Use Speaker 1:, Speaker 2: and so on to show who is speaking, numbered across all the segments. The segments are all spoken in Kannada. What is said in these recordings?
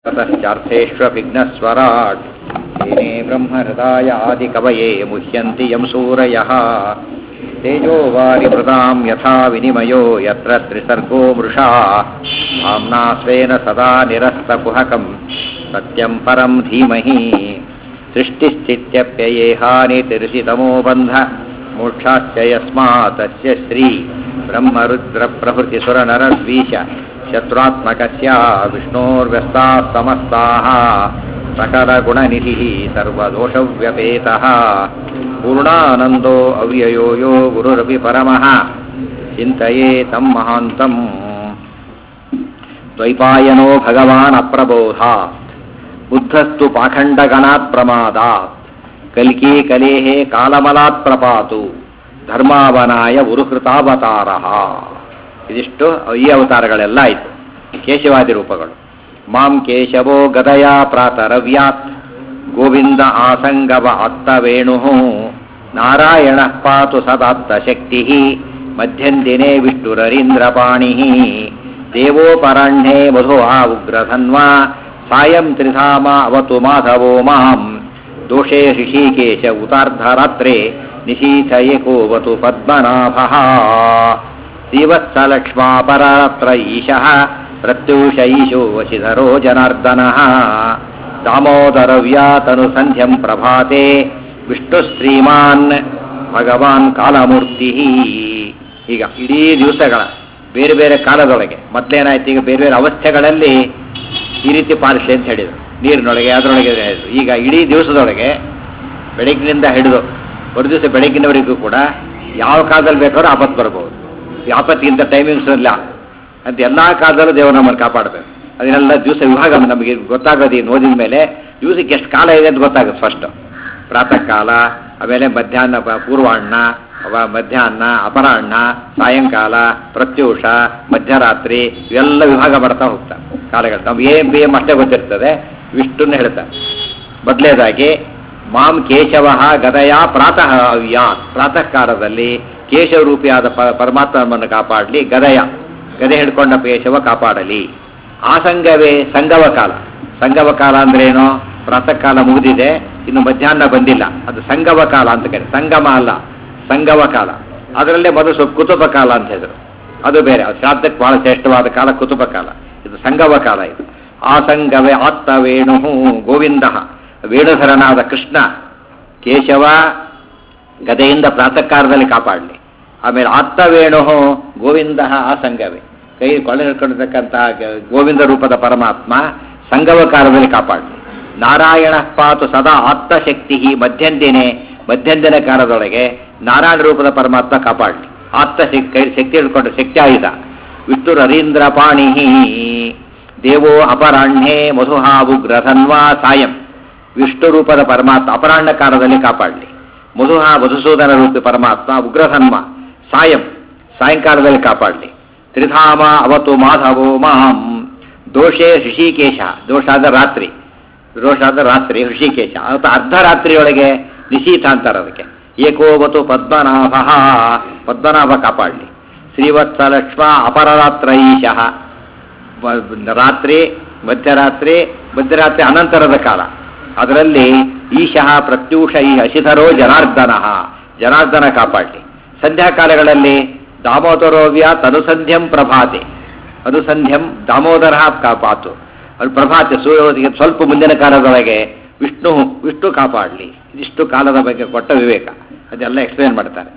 Speaker 1: ततश्चार्थेष्वभिघ्नस्वराट् तेने ब्रह्महृदाय आदिकवये मुह्यन्ति यं सूरयः तेजो वारिमृदां यथा विनिमयो यत्र त्रिसर्गो मृषा भाम्ना स्वेन सदा निरस्तकुहकं सत्यं परं धीमहि सृष्टिस्थित्यप्ययेहानितिर्षितमो बन्ध मोक्षाश्च यस्मात् तस्य श्री ब्रह्मरुद्रप्रभृतिसुरनरद्वीष शत्रुत्मकस्य विष्णोर्व्यस्ताः समस्ताः सकलगुणनिधिः सर्वदोषव्यपेतः पूर्णानन्दो अव्ययो यो गुरुरपि परमः चिन्तये तं महान्तम् द्वैपायनो भगवान् अप्रबोधात् बुद्धस्तु पाखण्डगणात् प्रमादात् कल्की कलेः ಕಾಲಮಲಾತ್ ಪ್ರಪಾತು ಧರ್ಮಾವನಾಯ ಉರುಹೃತಾವತಾರಃ ಇದಿಷ್ಟು ಈ ಅವತಾರಗಳೆಲ್ಲ ಆಯಿತು ಕೇಶವಾದಿ ರೂಪಗಳು ಮಾಂ ಕೇಶವೋ ಗದಯ ಪ್ರಾತರವ್ಯಾತ್ ಗೋವಿಂದ ಆಸಂಗವ ಅತ್ತವೇಣು ನಾರಾಯಣ ಪಾತು ಸದಾತ್ತ ಶಕ್ತಿ ಮಧ್ಯಂದಿನೇ ವಿಷ್ಣುರರೀಂದ್ರಪಾಣಿ ದೇವೋಪರಾಹ್ಣೇ ಮಧು ಆ ಉಗ್ರಧನ್ವಾ ಸಾಯಂ ತ್ರಿಧಾಮ ಅವತು ಮಾಧವೋ ಮಾಂ ದೋಷೇ ಋಷಿಕೇಶ ಉತಾರ್ಧರಾತ್ರೆ ನಿಶೀಥಯಕೋವತು ಪದ್ಮನಾಭ ಶ್ರೀವತ್ಸಲಕ್ಷ್ಮಾಪರಾತ್ರ ಈಶಃ ಪ್ರತ್ಯೂಷ ಈಶೋ ವಶಿಧರೋ ಜನಾರ್ದನಃ ದಾಮೋದರವ್ಯಾತನು ಸಂಧ್ಯಂ ಪ್ರಭಾತೆ ವಿಷ್ಣು ಶ್ರೀಮಾನ್ ಭಗವಾನ್ ಕಾಲಮೂರ್ತಿ ಈಗ ಇಡೀ ದಿವಸಗಳ ಬೇರೆ ಬೇರೆ ಕಾಲದೊಳಗೆ ಮೊದಲೇನಾಯ್ತು ಈಗ ಬೇರೆ ಬೇರೆ ಅವಸ್ಥೆಗಳಲ್ಲಿ ಈ ರೀತಿ ಪಾಲಿಸಲಿ ಅಂತ ಹೇಳಿದರು ನೀರಿನೊಳಗೆ ಅದರೊಳಗೆ ಹೇಳಿದ್ರು ಈಗ ಇಡೀ ದಿವಸದೊಳಗೆ ಬೆಳಗ್ಗಿನಿಂದ ಹಿಡಿದು ಒಂದು ದಿವಸ ಬೆಳಗ್ಗಿನವರೆಗೂ ಕೂಡ ಯಾವ ಕಾಲದಲ್ಲಿ ಬೇಕಾದ್ರೂ ಆಪತ್ತು ಬರ್ಬೋದು ಈ ಆಪತ್ತಿಗಿಂತ ಟೈಮಿಂಗ್ಸ್ ಇಲ್ಲ ಅಂತ ಎಲ್ಲ ಕಾಲದಲ್ಲೂ ದೇವರು ನಮ್ಮನ್ನು ಕಾಪಾಡಬೇಕು ಅದನ್ನೆಲ್ಲ ದಿವಸ ವಿಭಾಗ ನಮಗೆ ಗೊತ್ತಾಗೋದು ಇನ್ನು ಓದಿದ ಮೇಲೆ ದಿವಸಕ್ಕೆ ಎಷ್ಟು ಕಾಲ ಇದೆ ಅಂತ ಗೊತ್ತಾಗುತ್ತೆ ಫಸ್ಟು ಪ್ರಾತಃ ಕಾಲ ಆಮೇಲೆ ಮಧ್ಯಾಹ್ನ ಪ- ಪೂರ್ವಾಹ್ನ ಅವ ಮಧ್ಯಾಹ್ನ ಅಪರಾಹ್ನ ಸಾಯಂಕಾಲ ಪ್ರತ್ಯೂಷ ಮಧ್ಯರಾತ್ರಿ ಇವೆಲ್ಲ ವಿಭಾಗ ಮಾಡ್ತಾ ಹೋಗ್ತಾರೆ ಕಾಲಗಳು ನಮ್ಗೆ ಎ ಬಿ ಎಂ ಅಷ್ಟೇ ಗೊತ್ತಿರ್ತದೆ ವಿಷ್ಣುನ ಹೇಳ್ತಾರೆ ಮೊದಲೇದಾಗಿ ಮಾಂ ಕೇಶವ ಗದಯ ಪ್ರಾತಃ ಅವ್ಯಾತ್ ಪ್ರಾತಃ ಕಾಲದಲ್ಲಿ ಕೇಶವರೂಪಿಯಾದ ಪ ಪರಮಾತ್ಮನನ್ನು ಕಾಪಾಡಲಿ ಗದಯ ಗದೆ ಹಿಡ್ಕೊಂಡ ಕೇಶವ ಕಾಪಾಡಲಿ ಆಸಂಗವೇ ಸಂಗವ ಕಾಲ ಸಂಗವ ಕಾಲ ಅಂದ್ರೇನು ಪ್ರಾತಃ ಕಾಲ ಮುಗಿದಿದೆ ಇನ್ನು ಮಧ್ಯಾಹ್ನ ಬಂದಿಲ್ಲ ಅದು ಸಂಗವ ಕಾಲ ಅಂತ ಕರೆ ಸಂಗಮ ಅಲ್ಲ ಸಂಗವ ಕಾಲ ಅದರಲ್ಲೇ ಮೊದಲು ಸ್ವಲ್ಪ ಕುತುಬ ಕಾಲ ಅಂತ ಹೇಳಿದ್ರು ಅದು ಬೇರೆ ಅದು ಶ್ರಾದ್ದಕ್ಕೆ ಬಹಳ ಶ್ರೇಷ್ಠವಾದ ಕಾಲ ಕುತುಬ ಕಾಲ ಇದು ಸಂಗವ ಕಾಲ ಇದು ಆಸಂಗವೇ ಆತ್ತ ವೇಣು ಗೋವಿಂದ ವೇಣುಧರನಾದ ಕೃಷ್ಣ ಕೇಶವ ಗದೆಯಿಂದ ಪ್ರಾತಃ ಕಾಲದಲ್ಲಿ ಕಾಪಾಡಲಿ ಆಮೇಲೆ ಆತ್ತ ವೇಣು ಗೋವಿಂದ ಆಸಂಗವೇ ಕೈ ಕೊಳ್ಳೆ ಹಿಡ್ಕೊಂಡಿರ್ತಕ್ಕಂತಹ ಗ- ಗೋವಿಂದ ರೂಪದ ಪರಮಾತ್ಮ ಸಂಗವ ಕಾಲದಲ್ಲಿ ಕಾಪಾಡಲಿ ನಾರಾಯಣ ಪಾತು ಸದಾ ಆತ್ತ ಶಕ್ತಿ ಮಧ್ಯಂದಿನೇ ಮಧ್ಯಂದಿನ ಕಾಲದೊಳಗೆ ನಾರಾಯಣ ರೂಪದ ಪರಮಾತ್ಮ ಕಾಪಾಡಲಿ ಆತ್ತ ಶಕ್- ಕೈ ಶಕ್ತಿ ಹಿಡ್ಕೊಂಡು ಶಕ್ತಿ ಆಯುಧ ವಿಷ್ಣು ರವೀಂದ್ರ ಪಾಣಿ ದೇವೋ ಅಪರಾಹ್ಣೆ ಮಧುಹಾವುಗ್ರಧನ್ವಾ ಸಾಯಂ ವಿಷ್ಣು ರೂಪದ ಪರಮಾತ್ಮ ಅಪರಾಹ್ನ ಕಾಲದಲ್ಲಿ ಕಾಪಾಡಲಿ ಮಧುಹ ಮಧುಸೂದನ ರೂಪಿ ಪರಮಾತ್ಮ ಉಗ್ರಧನ್ವ ಸಾಯಂ ಸಾಯಂಕಾಲದಲ್ಲಿ ಕಾಪಾಡಲಿ ತ್ರಿಧಾಮ ಅವತು ಮಾಧವೋ ಮಾಂ ದೋಷೇ ಋಷಿಕೇಶ ದೋಷ ಆದ ರಾತ್ರಿ ದೋಷ ಆದ ರಾತ್ರಿ ಋಷಿಕೇಶ ಅಥವಾ ಅರ್ಧರಾತ್ರಿಯೊಳಗೆ ನಿಶೀಥ ಅಂತಾರೆ ಅದಕ್ಕೆ ಏಕೋವತು ಪದ್ಮನಾಭ ಪದ್ಮನಾಭ ಕಾಪಾಡಲಿ ಶ್ರೀವತ್ಸಲಕ್ಷ್ಮ ಅಪರರಾತ್ರ ಈಶಃ ಮ- ರಾತ್ರಿ ಮಧ್ಯರಾತ್ರಿ ಮಧ್ಯರಾತ್ರಿ ಅನಂತರದ ಕಾಲ ಅದರಲ್ಲಿ ಈಶಃ ಪ್ರತ್ಯೂಷ ಈ ಅಶಿಧರೋ ಜನಾರ್ದನ ಜನಾರ್ದನ ಕಾಪಾಡಲಿ ಸಂಧ್ಯಾಕಾಲಗಳಲ್ಲಿ ದಾಮೋದರೋವ್ಯ ತನುಸಂಧ್ಯಂ ಪ್ರಭಾತೆ ಅನುಸಂಧ್ಯಂ ದಾಮೋದರ ಕಾಪಾತು ಅದು ಪ್ರಭಾತೆ ಸೂರ್ಯೋದಯಕ್ಕೆ ಸ್ವಲ್ಪ ಮುಂದಿನ ಕಾಲದೊಳಗೆ ವಿಷ್ಣು ವಿಷ್ಣು ಕಾಪಾಡಲಿ ಇದಿಷ್ಟು ಕಾಲದ ಬಗ್ಗೆ ಕೊಟ್ಟ ವಿವೇಕ ಅದೆಲ್ಲ ಎಕ್ಸ್ಪ್ಲೇನ್ ಮಾಡ್ತಾರೆ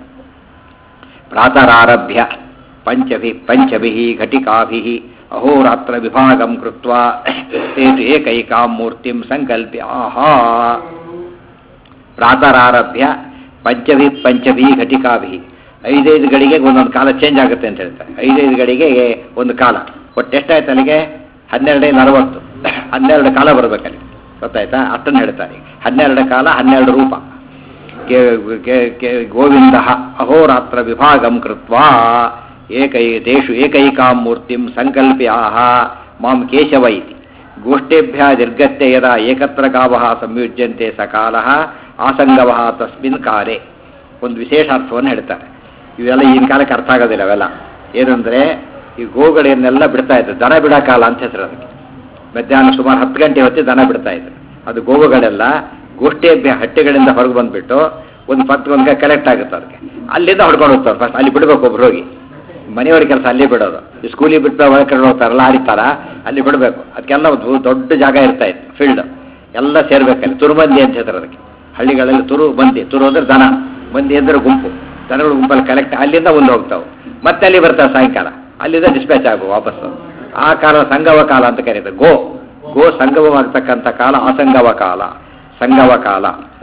Speaker 1: ಪ್ರಾತರಾರಭ್ಯ ಪಂಚಭಿ ಪಂಚಭಿ ಘಟಿಕಾಭಿ ಅಹೋರಾತ್ರ ವಿಭಾಗಂ ಕೃತ್ವಾ ತೇತು ಏಕೈಕಾಂ ಮೂರ್ತಿಂ ಸಂಕಲ್ಪ್ಯ ಆಹಾ ಪ್ರಾತರಾರಭ್ಯ ಪಂಚಭಿ ಪಂಚಭಿ ಘಟಿಕಾಭಿ ಐದೈದು ಗಳಿಗೆ ಒಂದೊಂದು ಕಾಲ ಚೇಂಜ್ ಆಗುತ್ತೆ ಅಂತ ಹೇಳ್ತಾರೆ ಐದೈದು ಗಳಿಗೆ ಒಂದು ಕಾಲ ಒಟ್ಟು ಎಷ್ಟಾಯ್ತು ಅಲ್ಲಿಗೆ ಹನ್ನೆರಡೇ ನಲವತ್ತು ಹನ್ನೆರಡು ಕಾಲ ಬರ್ಬೇಕಲ್ಲಿ ಗೊತ್ತಾಯ್ತಾ ಅಷ್ಟನ್ನು ಹೇಳ್ತಾರೆ ಹನ್ನೆರಡು ಕಾಲ ಹನ್ನೆರಡು ರೂಪ ಕೆ- ಕೆ- ಕೆ- ಗೋವಿಂದ ಅಹೋರಾತ್ರ ವಿಭಾಗಂ ಕೃತ್ವಾ ಏಕೈ ತೇಷು ಏಕೈಕಾಂ ಮೂರ್ತಿಂ ಸಂಕಲ್ಪ್ಯಾಹ ಮಾಂ ಕೇಶವ ಇತಿ ಗೋಷ್ಠೇಭ್ಯ ನಿರ್ಗತ್ಯ ಯದಾ ಏಕತ್ರ ಗಾವಃ ಸಂಯುಜ್ಯಂತೆ ಸಕಾಲಃ ಆಸಂಗವಃ ತಸ್ಮಿನ್ ಕಾಲೇ ಒಂದು ವಿಶೇಷ ಅರ್ಥವನ್ನು ಹೇಳ್ತಾರೆ ಇವೆಲ್ಲ ಈಗಿನ ಕಾಲಕ್ಕೆ ಅರ್ಥ ಆಗೋದಿಲ್ಲ ಅವೆಲ್ಲ ಏನಂದ್ರೆ ಈ ಗೋಗಳನ್ನೆಲ್ಲ ಬಿಡ್ತಾ ಇತ್ತು ದನ ಬಿಡೋ ಕಾಲ ಅಂತ ಹೆಸರು ಅದಕ್ಕೆ ಮಧ್ಯಾಹ್ನ ಸುಮಾರು ಹತ್ತು ಗಂಟೆ ಹೊತ್ತಿಗೆ ದನ ಬಿಡ್ತಾ ಇದ್ರು ಅದು ಗೋವುಗಳೆಲ್ಲ ಗೋಷ್ಠಿ ಹಟ್ಟಿಗಳಿಂದ ಹೊರಗೆ ಬಂದ್ಬಿಟ್ಟು ಒಂದು ಪತ್ತು ಒಂದು ಕಲೆಕ್ಟ್ ಆಗುತ್ತೆ ಅದಕ್ಕೆ ಅಲ್ಲಿಂದ ಹೊಡ್ಕೊಂಡು ಹೋಗ್ತಾರೆ ಫಸ್ಟ್ ಅಲ್ಲಿ ಬಿಡ್ಬೇಕು ಒಬ್ರು ಹೋಗಿ ಮನೆಯವ್ರ ಕೆಲಸ ಅಲ್ಲಿ ಬಿಡೋದು ಈ ಸ್ಕೂಲಿಗೆ ಬಿಟ್ಟು ಒಳಗೆ ಕಡೆ ಹೋಗ್ತಾರಲ್ಲ ಆಡಿತಾರ ಅಲ್ಲಿ ಬಿಡಬೇಕು ಅದಕ್ಕೆಲ್ಲ ಒಂದು ದೊಡ್ಡ ಜಾಗ ಇರ್ತಾ ಇತ್ತು ಫೀಲ್ಡ್ ಎಲ್ಲ ಸೇರ್ಬೇಕಲ್ಲಿ ತುರುಮಂದಿ ಅಂತ ಹೇಳ್ತಾರೆ ಅದಕ್ಕೆ ಹಳ್ಳಿಗಳಲ್ಲಿ ತುರು ಮಂದಿ ತುರು ಅಂದ್ರೆ ದನ ಮಂದಿ ಅಂದ್ರೆ ಗುಂಪು ದನಗಳು ಗುಂಪಲ್ಲಿ ಕಲೆಕ್ಟ್ ಅಲ್ಲಿಂದ ಮುಂದೆ ಹೋಗ್ತಾವೆ ಮತ್ತೆ ಅಲ್ಲಿ ಬರ್ತಾವೆ ಸಾಯಂಕಾಲ ಅಲ್ಲಿಂದ ಡಿಸ್ಪ್ಯಾಚ್ ಆಗು ವಾಪಸ್ಸು ಆ ಕಾಲ ಸಂಗವ ಕಾಲ ಅಂತ ಕರೀತಾರೆ ಗೋ ಗೋ ಸಂಗಮವಾಗ್ತಕ್ಕಂಥ ಕಾಲ ಅಸಂಗವ ಕಾಲ ಸಂಗವ ಕಾಲ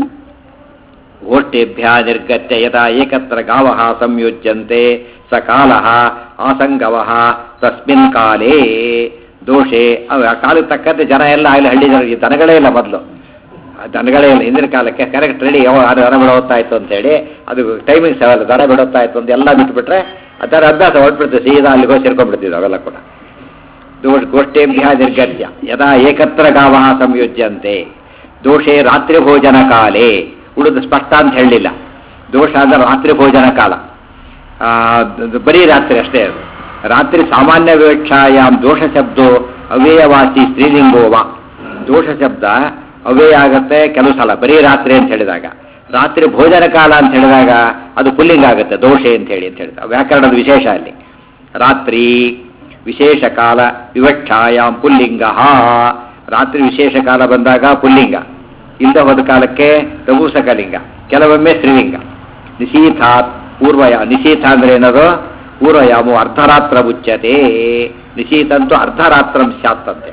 Speaker 1: ಓಷ್ಟೇಭ್ಯ ನಿರ್ಗತ್ಯ ಯಥಾ ಏಕತ್ರ ಗಾವ ಸಂಯೋಜ್ಯಂತೆ ಸ ಕಾಲ ಆಸಂಗವ ತಸ್ಮಿನ್ ಕಾಲೇ ದೋಷೆ ಅವ ಆ ಕಾಲಕ್ಕೆ ತಕ್ಕಂತೆ ಜನ ಎಲ್ಲ ಆಗಲಿ ಹಳ್ಳಿ ಜನ ಈ ದನಗಳೇ ಇಲ್ಲ ಮೊದಲು ದನಗಳೇ ಇಲ್ಲ ಹಿಂದಿನ ಕಾಲಕ್ಕೆ ಕರೆಕ್ಟ್ ರೆಡಿ ಯಾವ ಅದು ದನ ಬಿಡೋತ್ತಾ ಇತ್ತು ಅಂತೇಳಿ ಅದು ಟೈಮಿಂಗ್ಸ್ ಅವಲ್ಲ ದನ ಬಿಡೋತ್ತಾ ಇತ್ತು ಅಂತ ಎಲ್ಲ ಬಿಟ್ಬಿಟ್ರೆ ಅದರ ಅಭ್ಯಾಸ ಹೊರಟ್ಬಿಡ್ತು ಸೀದಾ ಅಲ್ಲಿಗೆ ಹೋಗಿ ಸೇರ್ಕೊಂಡ್ಬಿಡ್ತಿದ್ವು ಅವೆಲ್ಲ ಕೂಡ ದೋಷ ಗೋಷ್ಠೇಭ್ಯ ನಿರ್ಗತ್ಯ ಯದಾ ಏಕತ್ರ ಗಾವ ಸಂಯೋಜ್ಯಂತೆ ದೋಷೆ ರಾತ್ರಿ ಭೋಜನ ಕಾಲೇ ಉಳಿದು ಸ್ಪಷ್ಟ ಅಂತ ಹೇಳಲಿಲ್ಲ ದೋಷ ಅಂದ್ರೆ ರಾತ್ರಿ ಭೋಜನ ಕಾಲ ಆ, ಅದು ಬರೀ ರಾತ್ರಿ ಅಷ್ಟೇ ಅದು ರಾತ್ರಿ ಸಾಮಾನ್ಯ ವಿವಕ್ಷಾಯಾಮ್ ದೋಷ ಶಬ್ದೋ ಅವ್ಯಯವಾಸಿ ಸ್ತ್ರೀಲಿಂಗೋವ ದೋಷ ಶಬ್ದ ಅವ್ಯಯ ಆಗತ್ತೆ ಕೆಲವು ಸಲ ಬರೀ ರಾತ್ರಿ ಅಂತ ಹೇಳಿದಾಗ ರಾತ್ರಿ ಭೋಜನ ಕಾಲ ಅಂತ ಹೇಳಿದಾಗ ಅದು ಪುಲ್ಲಿಂಗ ಆಗುತ್ತೆ ದೋಷೆ ಅಂತ ಹೇಳಿ ಅಂತ ಹೇಳಿದ ವ್ಯಾಕರಣದ ವಿಶೇಷ ಅಲ್ಲಿ ರಾತ್ರಿ ವಿಶೇಷ ಕಾಲ ವಿವಕ್ಷಾಯಾಮ್ ಪುಲ್ಲಿಂಗ ರಾತ್ರಿ ವಿಶೇಷ ಕಾಲ ಬಂದಾಗ ಪುಲ್ಲಿಂಗ ಇಲ್ಲದ ಹೋದ ಕಾಲಕ್ಕೆ ನಪುಂಸಕಲಿಂಗ ಕೆಲವೊಮ್ಮೆ ಸ್ತ್ರೀಲಿಂಗ ನಿಶೀಥಾತ್ ಪೂರ್ವಯ ನಿಶೀಥ ಅಂದ್ರೆ ಏನದು ಪೂರ್ವಯಾಮು ಅರ್ಧರಾತ್ರ ಮುಚ್ಚತೆ ನಿಶೀಥ ಅಂತೂ ಅರ್ಧರಾತ್ರಂ ಸ್ಯಾತ್ತಂತೆ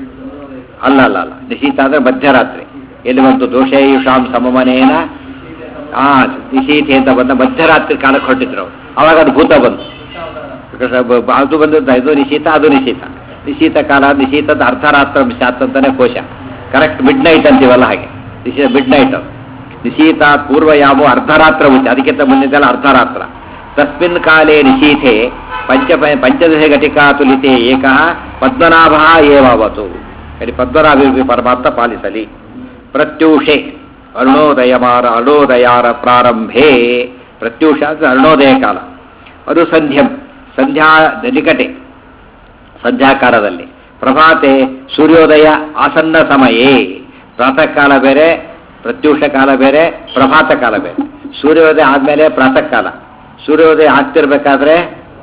Speaker 1: ಅಲ್ಲ ಅಲ್ಲ ಅಲ್ಲ ನಿಶೀಥ ಅಂದ್ರೆ ಮಧ್ಯರಾತ್ರಿ ಎಲ್ಲಿ ಬಂತು ದೋಷೇಯುಷಾಂ ಸಮಮನೇನ ಆ ನಿಶೀಥೆ ಅಂತ ಬಂದ ಮಧ್ಯರಾತ್ರಿ ಕಾಲಕ್ಕೆ ಹೊರಟಿದ್ರು ಅವ್ರು. ಅವಾಗ ಅದು ಭೂತ ಬಂತು because ಬ- ಬ- ಅದು ಬಂದದ್ದು ಇದು ನಿಶೀತ ಅದು ನಿಶೀತ ನಿಶೀತ ಕಾಲ ನಿಶೀತದ ಅರ್ಧರಾತ್ರ ಸ್ಯಾತ್ ಅಂತಾನೆ ಕೋಶ ಕರೆಕ್ಟ್ ಮಿಡ್ ನೈಟ್ ಅಂತೀವಲ್ಲ ಹಾಗೆ ನಿಶೀತ ಮಿಡ್ ನೈಟ್ ನಿಶೀತ ಪೂರ್ವಯಾಮು ಅರ್ಧರಾತ್ರ ಉಚ್ಚ ಅದಕ್ಕಿಂತ ಮುಂದಿದ್ದಲ್ಲ ಅರ್ಧರಾತ್ರ ತಸ್ಮಿನ್ ಕಾಲೇ ನಿಶೀಥೆ ಪಂಚ ಪಂಚದಶ ಘಟಿಕಾ ತುಲಿತೆ ಏಕಃ ಪದ್ಮನಾಭ ಏವಾವತು ಅಲ್ಲಿ ಪದ್ಮನಾಭ ಪರಮಾತ್ಮ ಪಾಲಿಸಲಿ ಪ್ರತ್ಯೂಷೆ ಅರುಣೋದಯಮಾರ ಅರುಣೋದಯಾರ ಪ್ರಾರಂಭೆ ಪ್ರತ್ಯೂಷ ಅಂದ್ರೆ ಅರುಣೋದಯ ಕಾಲ ಅದು ಸಂಧ್ಯಂ ಸಂಧ್ಯಾ ನಿಕಟೆ ಸಂಧ್ಯಾಕಾಲದಲ್ಲಿ ಪ್ರಭಾತೆ ಸೂರ್ಯೋದಯ ಆಸನ್ನ ಸಮಯೇ ಪ್ರಾತಃ ಕಾಲ ಬೇರೆ ಪ್ರತ್ಯೂಷ ಕಾಲ ಬೇರೆ ಪ್ರಭಾತ ಕಾಲ ಬೇರೆ ಸೂರ್ಯೋದಯ ಆದಮೇಲೆ ಪ್ರಾತಃ ಕಾಲ ಸೂರ್ಯೋದಯ ಆಗ್ತಿರ್ಬೇಕಾದ್ರೆ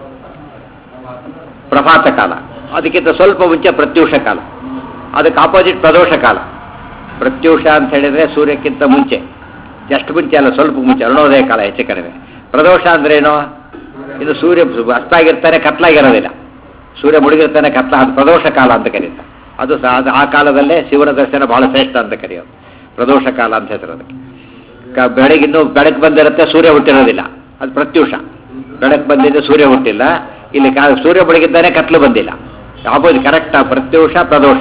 Speaker 1: ಪ್ರಭಾತ ಕಾಲ ಅದಕ್ಕಿಂತ ಸ್ವಲ್ಪ ಮುಂಚೆ ಪ್ರತ್ಯೂಷ ಕಾಲ ಅದಕ್ಕೆ ಆಪೋಸಿಟ್ ಪ್ರದೋಷ ಕಾಲ ಪ್ರತ್ಯೂಷ ಅಂತ ಹೇಳಿದ್ರೆ ಸೂರ್ಯಕ್ಕಿಂತ ಮುಂಚೆ ಎಷ್ಟು ಮುಂಚೆ ಅಲ್ಲ ಸ್ವಲ್ಪ ಮುಂಚೆ ಅರುಣೋದಯ ಕಾಲ ಹೆಚ್ಚು ಕಡಿಮೆ ಪ್ರದೋಷ ಅಂದ್ರೇನು ಇದು ಸೂರ್ಯ ಅಸ್ತಾಗಿರ್ತಾನೆ ಕತ್ಲಾಗಿರೋದಿಲ್ಲ ಸೂರ್ಯ ಮುಳುಗಿರ್ತಾನೆ ಕತ್ಲ ಅದು ಪ್ರದೋಷ ಕಾಲ ಅಂತ ಕರೀತಾರೆ ಅದು ಸಹ ಅದು ಆ ಕಾಲದಲ್ಲೇ ಶಿವನ ದರ್ಶನ ಬಹಳ ಶ್ರೇಷ್ಠ ಅಂತ ಕರೆಯೋದು ಪ್ರದೋಷ ಕಾಲ ಅಂತ ಹೆಸರು ಅದಕ್ಕೆ ಕ- ಬೆಳಗಿನ್ನು ಬೆಳಕು ಬಂದಿರುತ್ತೆ ಸೂರ್ಯ ಹುಟ್ಟಿರೋದಿಲ್ಲ ಅದು ಪ್ರತ್ಯೂಷ ಬೆಳಕು ಬಂದಿದ್ದು ಸೂರ್ಯ ಹುಟ್ಟಿಲ್ಲ ಇಲ್ಲಿ ಕಾ ಸೂರ್ಯ ಬೆಳಗಿದ್ದಾನೆ ಕತ್ಲು ಬಂದಿಲ್ಲ ಆಪೋಸಿಟ್ ಕರೆಕ್ಟ್ ಪ್ರತ್ಯೂಷ ಪ್ರದೋಷ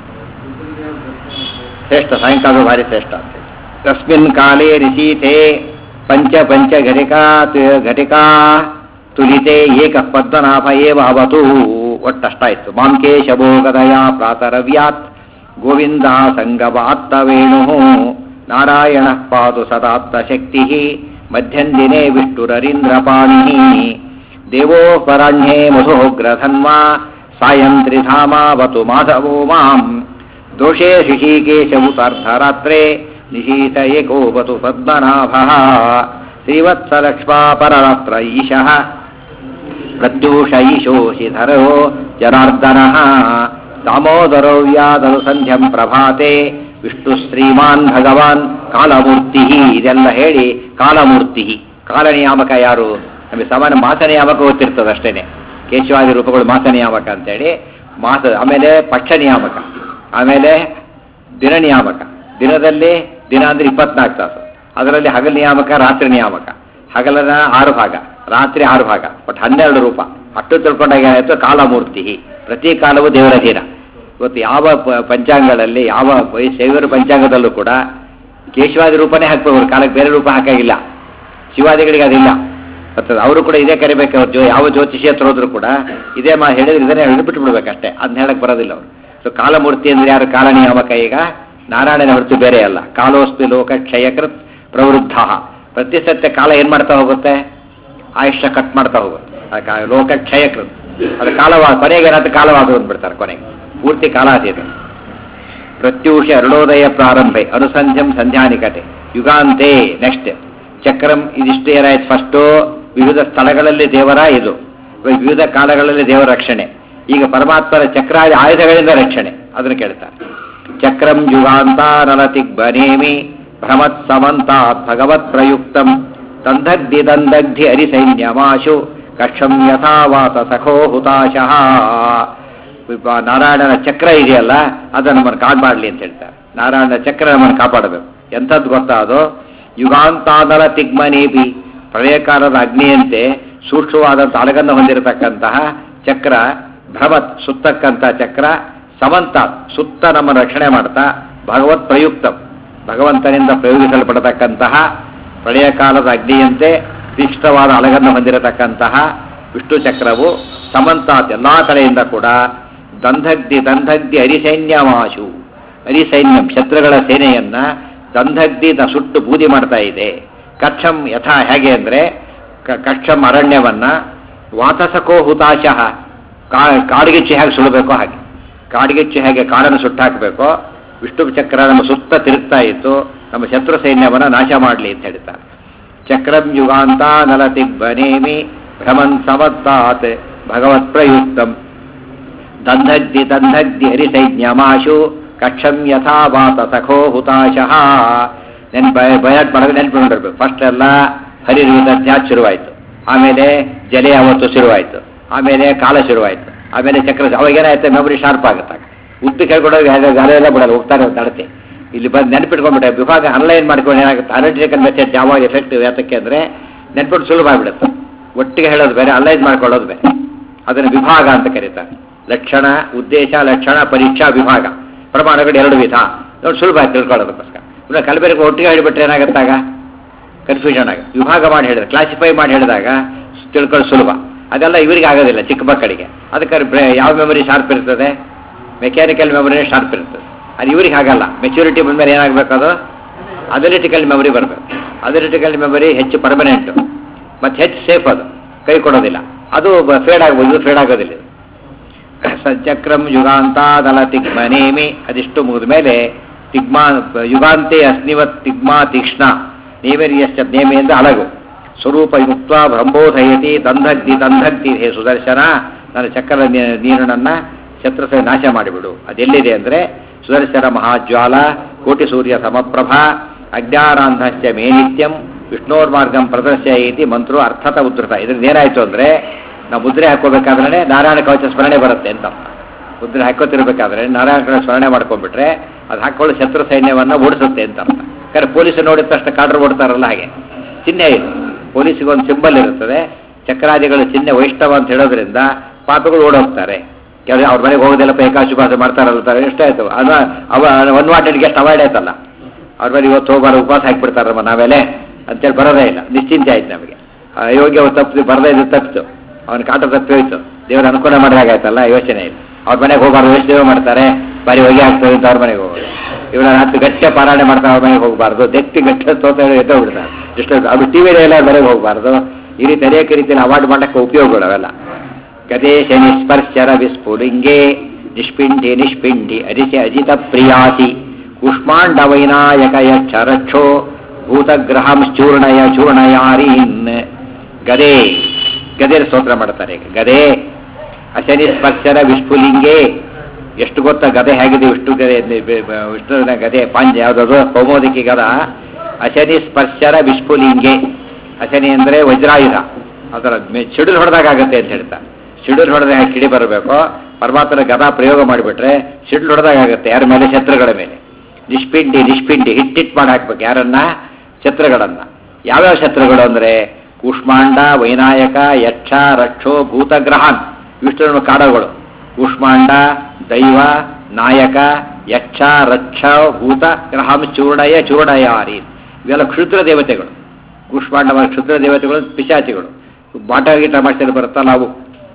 Speaker 1: ಶ್ರೇಷ್ಠ ಸಾಯಂಕಾಲ ಭಾರಿ ಶ್ರೇಷ್ಠ ಅಂತ ತಸ್ಮಿನ್ ಕಾಲೇ ರಿಸೀತೆ ಪಂಚ ಪಂಚ ಘಟಿಕಾ ತು- ಘಟಿಕಾ ತುಲಿತೆ ಏಕ ಪದ್ಮನಾಭ ಏವ ಅವತು ಒಟ್ಟಷ್ಟಾಯ್ತು ಮಾಂಕೆ ಶಬೋಗದಯ ಪ್ರಾತರವ್ಯಾತ್ ಗೋವಿಂದ ಸಂಗವಾತ್ತ ವೇಣು ನಾರಾಯಣ ಪಾದು ಸದಾತ್ತ ಶಕ್ತಿ ಮಧ್ಯಂದಿನೇ ವಿಷ್ಣುರರೀಂದ್ರಪಾಣಿ ದೇವೋ ಪರಾಹ್ಯೇ ಮಧುಗ್ರಧನ್ವಾ ಸಾಯಂ ತ್ರಿಧಾಮಾವತು ಮಾಧವೋ ಮಾಂ ದೋಷೇ ಶಿಶೀಕೇಶವುತಾರ್ಧರಾತ್ರೆ ನಿಶೀತ ಏಕೋಪತು ಪದ್ಮನಾಭ ಶ್ರೀವತ್ಸಲಕ್ಷ್ಮಾ ಪರರಾತ್ರ ಈಶಃ ಪ್ರತ್ಯೂಷ ಈಶೋಷಿಧರೋ ಜನಾರ್ದನ ದಾಮೋದರೋ ವ್ಯಾದರು ಸಂಧ್ಯಂ ಪ್ರಭಾತೆ ವಿಷ್ಣು ಶ್ರೀಮಾನ್ ಭಗವಾನ್ ಕಾಲಮೂರ್ತಿ ಇದೆಲ್ಲ ಹೇಳಿ ಕಾಲಮೂರ್ತಿ ಕಾಲನಿಯಾಮಕ ಯಾರು ನಮಗೆ ಸಾಮಾನ್ಯ ಮಾಸ ನಿಯಾಮಕ ಗೊತ್ತಿರ್ತದೆ ಅಷ್ಟೇನೆ ಕೇಶವಾದಿ ರೂಪಗಳು ಮಾಸ ನಿಯಾಮಕ ಅಂತೇಳಿ ಮಾಸ ಆಮೇಲೆ ಪಕ್ಷ ನಿಯಾಮಕ ಆಮೇಲೆ ದಿನ ನಿಯಾಮಕ ದಿನದಲ್ಲಿ ದಿನ ಅಂದ್ರೆ ಇಪ್ಪತ್ನಾಲ್ಕು ತಾಸು ಅದರಲ್ಲಿ ಹಗಲು ನಿಯಾಮಕ ರಾತ್ರಿ ನಿಯಾಮಕ ಹಗಲನ ಆರು ಭಾಗ ರಾತ್ರಿ ಆರು ಭಾಗ ಬಟ್ ಹನ್ನೆರಡು ರೂಪ ಅಷ್ಟು ತಿಳ್ಕೊಂಡಾಗ ಏನಾಯ್ತು ಕಾಲಮೂರ್ತಿ ಪ್ರತಿ ಕಾಲವು ದೇವರ ದಿನ ಇವತ್ತು ಯಾವ ಪ- ಪಂಚಾಂಗಗಳಲ್ಲಿ ಯಾವ ವೈ- ಶೈವರ ಪಂಚಾಂಗದಲ್ಲೂ ಕೂಡ ಕೇಶವಾದಿ ರೂಪನೇ ಹಾಕ್ಬೇಕು ಕಾಲಕ್ಕೆ ಬೇರೆ ರೂಪ ಹಾಕಾಗಿಲ್ಲ ಶಿವಾದಿಗಳಿಗೆ ಅದಿಲ್ಲ ಮತ್ತು ಅವರು ಕೂಡ ಇದೇ ಕರಿಬೇಕು ಅವ್ರು ಜೋ ಯಾವ ಜ್ಯೋತಿಷಿ ಹತ್ರ ಹೋದ್ರು ಕೂಡ ಇದೇ ಮಾ ಹೇಳಿದ್ರೆ ಇದನ್ನೇ ಹೇಳ್ಬಿಟ್ಟು ಬಿಡ್ಬೇಕಷ್ಟೇ ಅದನ್ನ ಹೇಳಕ್ ಬರೋದಿಲ್ಲ ಅವರು ಸೊ ಕಾಲಮೂರ್ತಿ ಅಂದ್ರೆ ಯಾರು ಕಾಲ ನಿಯಾಮಕ ಈಗ ನಾರಾಯಣನ ಹೊರತು ಬೇರೆ ಅಲ್ಲ ಕಾಲೋಸ್ಪಿ ಲೋಕ ಕ್ಷಯಕೃತ್ ಪ್ರವೃದ್ಧ ಪ್ರತಿ ಸತ್ಯ ಕಾಲ ಏನ್ ಮಾಡ್ತಾ ಹೋಗುತ್ತೆ ಆಯುಷ್ಯ ಕಟ್ ಮಾಡ್ತಾ ಹೋಗುತ್ತೆ ಆ ಕಾ- ಲೋಕ ಕ್ಷಯಕೃತ್ ಅದು ಕಾಲವಾ ಕೊನೆಗೆ ಏನಾದ್ರು ಕಾಲವಾದ ಅಂದ್ಬಿಡ್ತಾರೆ ಕೊನೆಗೆ ಪೂರ್ತಿ ಕಾಲಾತೀತ ಪ್ರತ್ಯೂಷ ಅರುಣೋದಯ ಪ್ರಾರಂಭೆ ಅನುಸಂಧ್ಯಂ ಸಂಧ್ಯಾನಿಕತೆ ಯುಗಾಂತೆ ನೆಕ್ಸ್ಟ್ ಚಕ್ರಂ ಇದಿಷ್ಟು ಏನಾಯ್ತು ಫಸ್ಟು ವಿವಿಧ ಸ್ಥಳಗಳಲ್ಲಿ ದೇವರ ಇದು ವಿವಿಧ ಕಾಲಗಳಲ್ಲಿ ದೇವರ ರಕ್ಷಣೆ ಈಗ ಪರಮಾತ್ಮನ ಚಕ್ರಾದಿ ಆಯುಧಗಳಿಂದ ರಕ್ಷಣೆ ಅದನ್ನು ಕೇಳ್ತಾರೆ ಚಕ್ರಂ ಯುಗಾಂತ ನಲತಿಗ್ಬನೇಮಿ ಭ್ರಮತ್ ಸಮಂತಾತ್ ಭಗವತ್ ಪ್ರಯುಕ್ತಂ ತಂದಗ್ಧಿ ದಂದಗ್ಧಿ ಅರಿಸೈನ್ಯಮಾಶು ಕಕ್ಷಂ ಯಥಾವಾತ ಸಖೋ ಹುತಾಶಃ ವಿಪ- ನಾರಾಯಣನ ಚಕ್ರ ಇದೆಯಲ್ಲ ಅದನ್ನು ನಮ್ಮನ್ನು ಕಾಪಾಡಲಿ ಅಂತ ಹೇಳ್ತಾರೆ ನಾರಾಯಣನ ಚಕ್ರ ನಮ್ಮನ್ನು ಕಾಪಾಡಬೇಕು ಎಂಥದ್ದು ಗೊತ್ತಾ ಅದು ಯುಗಾಂತಾದಲ ತಿಗ್ಮನೀಪಿ ಪ್ರಳಯ ಕಾಲದ ಅಗ್ನಿಯಂತೆ ಸೂಕ್ಷ್ಮವಾದಂಥ ಅಲಗನ್ನು ಹೊಂದಿರತಕ್ಕಂತಹ ಚಕ್ರ ಭ್ರಮತ್ ಸುತ್ತಕ್ಕಂಥ ಚಕ್ರ ಸಮಂತ ಸುತ್ತ ನಮ್ಮ ರಕ್ಷಣೆ ಮಾಡ್ತಾ ಭಗವತ್ ಪ್ರಯುಕ್ತ ಭಗವಂತನಿಂದ ಪ್ರಯೋಗಿಸಲ್ಪಡತಕ್ಕಂತಹ ಪ್ರಳಯ ಕಾಲದ ಅಗ್ನಿಯಂತೆ ತೀಕ್ಷ್ಣವಾದ ಅಲಗನ್ನು ಹೊಂದಿರತಕ್ಕಂತಹ ವಿಷ್ಣು ಚಕ್ರವು ಸಮಂತಾತ್ ಎಲ್ಲಾ ಕಡೆಯಿಂದ ಕೂಡ ದಂಧಗ್ಧಿ ದಂಧಗ್ಧಿ ಹರಿಸೈನ್ಯಮಾಶು ಹರಿಸೈನ್ಯಂ ಶತ್ರುಗಳ ಸೇನೆಯನ್ನ ದಂಧಗ್ಧಿ ದ ಸುಟ್ಟು ಬೂದಿ ಮಾಡ್ತಾ ಇದೆ ಕಕ್ಷಂ ಯಥಾ ಹೇಗೆ ಅಂದ್ರೆ ಕ- ಕಕ್ಷಂ ಅರಣ್ಯವನ್ನ ವಾತಸಕೋ ಹುತಾಶಃ ಕಾ ಕಾಡಿಗಿಚ್ಚಿ ಹೇಗೆ ಸುಡಬೇಕೋ ಹಾಗೆ ಕಾಡಿಗಿಚ್ಚಿ ಹೇಗೆ ಕಾಡನ್ನು ಸುಟ್ಟು ಹಾಕಬೇಕೋ ವಿಷ್ಣು ಚಕ್ರ ನಮ್ಮ ಸುತ್ತ ತಿರುಗ್ತಾ ಇತ್ತು ನಮ್ಮ ಶತ್ರು ಸೈನ್ಯವನ್ನು ನಾಶ ಮಾಡಲಿ ಅಂತ ಹೇಳ್ತಾರೆ ಚಕ್ರಂ ಯುಗಾಂತ ನಲತಿಗ್ಬನೇಮಿ ಭ್ರಮನ್ ಸಮತ್ತಾತ್ ಭಗವತ್ ಪ್ರಯುಕ್ತಂ ದಂಧಗ್ಧಿ ದಂಧಗ್ಧಿ ಹರಿಸೈನ್ಯಮಾಶು ಕಕ್ಷಂ ಯಥಾ ವಾತ ಸಖೋ ಹುತಾಶಃ ನೆನ್ ಬಯ ಬಯಟ್ ಮಾಡಬೇಕು ನೆನ್ಪಿಕೊಂಡಿರ್ಬೇಕು ಫಸ್ಟ್ ಎಲ್ಲ ಹರಿರುವುದ ಅಧ್ಯಾತ್ ಶುರುವಾಯಿತು ಆಮೇಲೆ ಜಲೆ ಅವತ್ತು ಶುರುವಾಯಿತು ಆಮೇಲೆ ಕಾಲ ಶುರುವಾಯಿತು ಆಮೇಲೆ ಚಕ್ರ ಅವಾಗ ಏನಾಯ್ತು ಮೆಮೊರಿ ಶಾರ್ಪ್ ಆಗುತ್ತಾಗ ಉದ್ದು ಕೇಳ್ಕೊಡೋದು ಗಾಲ ಎಲ್ಲ ಬಿಡಲ್ಲ ಹೋಗ್ತಾರೆ ನಡತೆ ಇಲ್ಲಿ ಬಂದು ನೆನ್ಪಿಟ್ಕೊಂಡ್ಬಿಟ್ಟೆ ವಿಭಾಗ ಅನ್ಲೈನ್ ಮಾಡ್ಕೊಂಡು ಏನಾಗುತ್ತೆ ಅನಲಿಟಿಕಲ್ ಮೆಥಡ್ ಯಾವಾಗ ಎಫೆಕ್ಟಿವ್ ಯಾತಕ್ಕೆ ಅಂದರೆ ನೆನ್ಪಿಟ್ಟು ಸುಲಭ ಆಗಿಬಿಡುತ್ತೆ ಒಟ್ಟಿಗೆ ಹೇಳೋದು ಬೇರೆ ಅನಲೈಸ್ ಮಾಡ್ಕೊಳ್ಳೋದು ಬೇರೆ ಅದನ್ನು ವಿಭಾಗ ಅಂತ ಕರೀತಾರೆ ಲಕ್ಷಣ ಉದ್ದೇಶ ಲಕ್ಷಣ ಪರೀಕ್ಷಾ ವಿಭಾಗ ಪ್ರಮಾಣಗಳು ಎರಡು ವಿಧ ನೋಡಿ ಸುಲಭ ಆಯ್ತು ತಿಳ್ಕೊಳ್ಳೋದಕ್ಕೋಸ್ಕರ ಇನ್ನು ಕಲಬೆರಕೆ ಒಟ್ಟಿಗೆ ಹೇಳಿಬಿಟ್ರೆ ಏನಾಗುತ್ತಾಗ ಕನ್ಫ್ಯೂಷನ್ ಆಗ ವಿಭಾಗ ಮಾಡಿ ಹೇಳಿದ್ರೆ ಕ್ಲಾಸಿಫೈ ಮಾಡಿ ಹೇಳಿದಾಗ ತಿಳ್ಕೊಳ್ಳೋ ಸುಲಭ ಅದೆಲ್ಲ ಇವರಿಗೆ ಆಗೋದಿಲ್ಲ ಚಿಕ್ಕ ಮಕ್ಕಳಿಗೆ ಅದಕ್ಕೆ ಬ್ರೆ- ಯಾವ ಮೆಮೊರಿ ಶಾರ್ಪ್ ಇರ್ತದೆ ಮೆಕ್ಯಾನಿಕಲ್ ಮೆಮೊರಿ ಶಾರ್ಪ್ ಇರ್ತದೆ ಅದು ಇವ್ರಿಗೆ ಆಗಲ್ಲ ಮೆಚುರಿಟಿ ಬಂದಮೇಲೆ ಏನಾಗಬೇಕು ಅದು ಅನಲಿಟಿಕಲ್ ಮೆಮೊರಿ ಬರಬೇಕು ಅನಲಿಟಿಕಲ್ ಮೆಮೊರಿ ಹೆಚ್ಚು ಪರ್ಮನೆಂಟು ಮತ್ತು ಹೆಚ್ಚು ಸೇಫ್ ಅದು ಕೈ ಕೊಡೋದಿಲ್ಲ ಅದು ಫೇಡ್ ಆಗ್ಬೋದು ಇದು ಫೇಡ್ ಆಗೋದಿಲ್ಲ ಇದು. ಸಚಕ್ರಂ ಯುಗಾಂತ ದಲ ತಿಗ್ಮನೇಮಿ ಅದಿಷ್ಟು ಮುಗಿದ ಮೇಲೆ ತಿಗ್ಮಾ ಯುಗಾಂತೆ ಅಸ್ನಿವತ್ ತಿಗ್ಮಾ ತೀಕ್ಷ್ಣ ನೇಮೇರಿಯಶ್ಚ ನೇಮೆಯಿಂದ ಅಳಗು ಸ್ವರೂಪ ಯುಕ್ತ ಬ್ರಹ್ಮೋಧಯತಿ ದಂಧಗ್ಧಿ ದಂಧಗ್ಧಿ ಹೇ ಸುದರ್ಶನ ನನ್ನ ಚಕ್ರದ ನೀ- ನೀರನನ್ನ ಶತ್ರುಸ ನಾಶ ಮಾಡಿಬಿಡು ಅದೆಲ್ಲಿದೆ ಅಂದರೆ ಸುದರ್ಶನ ಮಹಾಜ್ವಾಲ ಕೋಟಿ ಸೂರ್ಯ ಸಮಪ್ರಭಾ ಅಜ್ಞಾನಾಂಧಶ್ಚ ಮೇ ನಿತ್ಯಂ ವಿಷ್ಣೋರ್ಮಾರ್ಗಂ ಪ್ರದರ್ಶಯ ಇತಿ ಮಂತ್ರೋ ಅರ್ಥತ ಉದ್ಧೃತ ಇದ್ರಿಂದ ಏನಾಯ್ತು ಅಂದರೆ ನಾವು ಮುದ್ರೆ ಹಾಕೋಬೇಕಾದ್ರೆ ನಾರಾಯಣ ಕವಚ ಸ್ಮರಣೆ ಬರುತ್ತೆ ಅಂತ ಮುದ್ರೆ ಹಾಕೋತಿರ್ಬೇಕಾದ್ರೆ ನಾರಾಯಣ ಕವಚ ಸ್ಮರಣೆ ಮಾಡ್ಕೊಂಡ್ಬಿಟ್ರೆ ಅದು ಹಾಕೊಳ್ಳೋ ಶತ್ರು ಸೈನ್ಯವನ್ನು ಓಡಿಸುತ್ತೆ ಅಂತ ಅರ್ಥ ಯಾಕಂದ್ರೆ ಪೊಲೀಸ್ ನೋಡಿದ ತಕ್ಷಣ ಕಾಡ್ರು ಓಡ್ತಾರಲ್ಲ ಹಾಗೆ ಚಿಹ್ನೆ ಇದು ಪೊಲೀಸಿಗೆ ಒಂದು ಸಿಂಬಲ್ ಇರುತ್ತದೆ ಚಕ್ರಾದಿಗಳು ಚಿಹ್ನೆ ವೈಷ್ಣವ ಅಂತ ಹೇಳೋದ್ರಿಂದ ಪಾಪಗಳು ಓಡೋಗ್ತಾರೆ ಕೆಲವು ಅವ್ರ ಮನೆಗೆ ಹೋಗೋದೆಲ್ಲಪ್ಪ ಏಕಾಶುಭಾಸ ಮಾಡ್ತಾರಲ್ಲ ತಾರೆ ಎಷ್ಟಾಯ್ತು ಅದು ಅವ ಒನ್ ವಾಟೆಡ್ ಗೆಸ್ಟ್ ಅವಾಯ್ಡ್ ಆಯ್ತಲ್ಲ ಅವ್ರ ಮೇಲೆ ಇವತ್ತು ಹೋಗ್ಬಾರ್ದು ಉಪವಾಸ ಹಾಕ್ಬಿಡ್ತಾರಮ್ಮ ನಾವೆಲೆ ಅಂತೇಳಿ ಬರೋದೇ ಇಲ್ಲ ನಿಶ್ಚಿಂತೆ ಆಯ್ತು ನಮಗೆ ಅಯೋಗ್ಯ ಅವ್ರು ತಪ್ಪಿತು ಬರದೇ ಇದ್ದು ತಪ್ಪಿತು ಅವನ ಕಾಟ ತಪ್ಪಿ ಹೋಯ್ತು ದೇವರ ಅನುಕೂಲ ಮಾಡಿದಾಗಾಯ್ತಲ್ಲ ಯೋಚನೆ ಇಲ್ಲ ಅವ್ರ ಮನೆಗೆ ಹೋಗ್ಬಾರ್ದು ಎಷ್ಟು ದೇವ ಮಾಡ್ತಾರೆ ಬಾರಿ ಹೊಗೆ ಆಗ್ತದೆ ಅಂತ ಅವ್ರ ಮನೆಗೆ ಹೋಗೋದು ಇವಳ ಹತ್ತು ಗಟ್ಟೆ ಪಾರಾಯಣ ಮಾಡ್ತಾರೆ ಅವ್ರ ಮನೆಗೆ ಹೋಗಬಾರ್ದು ದೆತ್ತಿ ಗಟ್ಟೆ ತೋತ ಎದ್ದೋ ಬಿಡ್ತಾರೆ ಇಷ್ಟು ಅದು ಟಿ ವಿಲಿ ಎಲ್ಲ ಮನೆಗೆ ಹೋಗಬಾರ್ದು ಈ ರೀತಿ ಅನೇಕ ರೀತಿಯಲ್ಲಿ ಅವಾರ್ಡ್ ಮಾಡಕ್ಕೆ ಉಪಯೋಗಗಳು ಅವೆಲ್ಲ ಗದೇಶ ನಿಸ್ಪರ್ಶರ ವಿಸ್ಫುಲಿಂಗೆ ನಿಷ್ಪಿಂಡಿ ನಿಷ್ಪಿಂಡಿ ಅರಿಸಿ ಅಜಿತ ಪ್ರಿಯಾತಿ ಕುಷ್ಮಾಂಡ ವೈನಾಯಕ ಯಕ್ಷರಕ್ಷೋ ಭೂತಗ್ರಹಂ ಚೂರ್ಣಯ ಚೂರ್ಣಯಾರೀನ್ ಗದೆ ಗದೆ ಸ್ತೋತ್ರ ಮಾಡ್ತಾರೆ ಈಗ. ಗದೆ ಅಶನಿ ಸ್ಪರ್ಶರ ವಿಸ್ಫುಲಿಂಗೆ ಎಷ್ಟು ಗೊತ್ತಾ ಗದೆ ಹೇಗಿದೆ ವಿಷ್ಣು ಗದೆ ಬೆ- ಬೆ- ವಿಷ್ಣುವಿನ ಗದೆ ಪಾಂಜ ಯಾವುದದು ಕೌಮೋದಿಕಿ ಗದ ಅಶನಿ ಸ್ಪರ್ಶರ ವಿಸ್ಫುಲಿಂಗೆ ಅಶನಿ ಅಂದರೆ ವಜ್ರಾಯುಧ ಅದರ ಮೆ- ಸಿಡಿಲು ಹೊಡೆದಾಗತ್ತೆ ಅಂತ ಹೇಳ್ತಾರೆ ಸಿಡಿಲು ಹೊಡೆದಾಗ ಕಿಡಿ ಬರಬೇಕು ಪರಮಾತ್ಮನ ಗದ ಪ್ರಯೋಗ ಮಾಡಿಬಿಟ್ರೆ ಸಿಡಿಲು ಹೊಡೆದಾಗತ್ತೆ ಯಾರ ಮೇಲೆ ಶತ್ರುಗಳ ಮೇಲೆ ನಿಷ್ಪಿಂಡಿ ನಿಷ್ಪಿಂಡಿ ಹಿಟ್ಟಿಟ್ ಮಾಡಿ ಹಾಕ್ಬೇಕು ಯಾರನ್ನ ಶತ್ರುಗಳನ್ನ ಯಾವ್ಯಾವ ಶತ್ರುಗಳು ಅಂದರೆ ಕೂಷ್ಮಾಂಡ ವೈನಾಯಕ ಯಕ್ಷ ರಕ್ಷೋ ಭೂತಗ್ರಹಾನ್ ವಿಷ್ಣುವಿನ ಕಾಡಗಳು ಕೂಷ್ಮಾಂಡ ದೈವ ನಾಯಕ ಯಕ್ಷ ರಕ್ಷ ಭೂತ ಗ್ರಹಂ ಚೂರ್ಣಯ ಚೂರ್ಣಯಾರಿ ಇವೆಲ್ಲ ಕ್ಷುದ್ರ ದೇವತೆಗಳು ಕೂಷ್ಮಾಂಡ ಕ್ಷುದ್ರ ದೇವತೆಗಳು ಪಿಶಾಚಿಗಳು ಬಾಟ ಗೀಟ ಮಾಡ್ತಿದ್ದು ಬರುತ್ತಲ್ಲ ಅವು